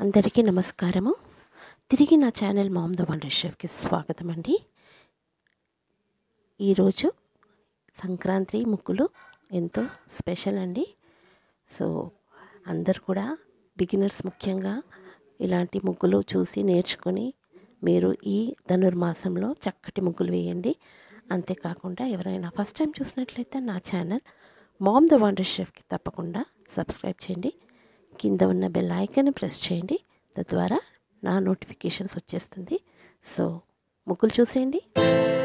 అందరికీ నమస్కారము తిరిగి నా ఛానల్ మామ్ ద వండర్ షెఫ్కి స్వాగతం అండి ఈరోజు సంక్రాంతి ముగ్గులు ఎంతో స్పెషల్ అండి సో అందరు కూడా బిగినర్స్ ముఖ్యంగా ఇలాంటి ముగ్గులు చూసి నేర్చుకొని మీరు ఈ ధనుర్మాసంలో చక్కటి ముగ్గులు వేయండి అంతేకాకుండా ఎవరైనా ఫస్ట్ టైం చూసినట్లయితే నా ఛానల్ మామ్ ద వండర్ షెఫ్కి తప్పకుండా సబ్స్క్రైబ్ చేయండి కింద ఉన్న బెల్ ఐకాన్ ప్రెస్ చేయండి తద్వారా నా నోటిఫికేషన్స్ వచ్చేస్తుంది సో ముగ్గులు చూసేయండి